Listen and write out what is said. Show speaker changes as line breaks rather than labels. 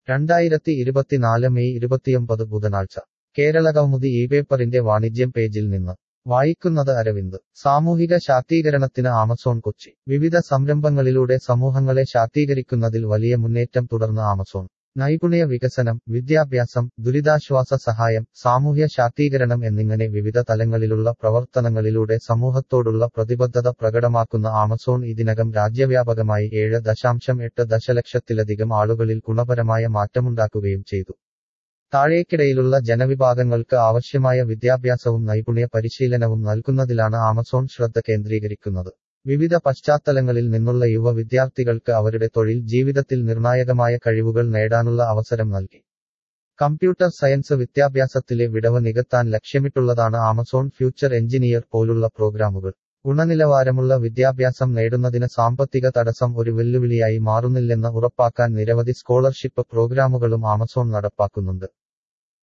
രണ്ടായിരത്തി ഇരുപത്തിനാല് മെയ് ഇരുപത്തിയൊമ്പത് ബുധനാഴ്ച കേരളകൗമുദി ഈ പേപ്പറിന്റെ വാണിജ്യം പേജിൽ നിന്ന് വായിക്കുന്നത് അരവിന്ദ് സാമൂഹിക ശാക്തീകരണത്തിന് ആമസോൺ കൊച്ചി വിവിധ സംരംഭങ്ങളിലൂടെ സമൂഹങ്ങളെ ശാക്തീകരിക്കുന്നതിൽ വലിയ മുന്നേറ്റം തുടർന്ന് ആമസോൺ നൈപുണ്യ വികസനം വിദ്യാഭ്യാസം ദുരിതാശ്വാസ സഹായം സാമൂഹ്യ ശാക്തീകരണം എന്നിങ്ങനെ വിവിധ തലങ്ങളിലുള്ള പ്രവർത്തനങ്ങളിലൂടെ സമൂഹത്തോടുള്ള പ്രതിബദ്ധത പ്രകടമാക്കുന്ന ആമസോൺ ഇതിനകം രാജ്യവ്യാപകമായി ഏഴ് ദശാംശം എട്ട് ദശലക്ഷത്തിലധികം ആളുകളിൽ ഗുണപരമായ മാറ്റമുണ്ടാക്കുകയും ചെയ്തു താഴേക്കിടയിലുള്ള ജനവിഭാഗങ്ങൾക്ക് ആവശ്യമായ വിദ്യാഭ്യാസവും നൈപുണ്യ പരിശീലനവും നൽകുന്നതിലാണ് ആമസോൺ ശ്രദ്ധ കേന്ദ്രീകരിക്കുന്നത് വിവിധ പശ്ചാത്തലങ്ങളിൽ നിന്നുള്ള യുവ വിദ്യാർത്ഥികൾക്ക് അവരുടെ തൊഴിൽ ജീവിതത്തിൽ നിർണായകമായ കഴിവുകൾ നേടാനുള്ള അവസരം നൽകി കമ്പ്യൂട്ടർ സയൻസ് വിദ്യാഭ്യാസത്തിലെ വിടവ് നികത്താൻ ലക്ഷ്യമിട്ടുള്ളതാണ് ആമസോൺ ഫ്യൂച്ചർ എഞ്ചിനീയർ പോലുള്ള പ്രോഗ്രാമുകൾ ഗുണനിലവാരമുള്ള വിദ്യാഭ്യാസം നേടുന്നതിന് സാമ്പത്തിക തടസ്സം ഒരു വെല്ലുവിളിയായി മാറുന്നില്ലെന്ന് ഉറപ്പാക്കാൻ നിരവധി സ്കോളർഷിപ്പ് പ്രോഗ്രാമുകളും ആമസോൺ നടപ്പാക്കുന്നുണ്ട്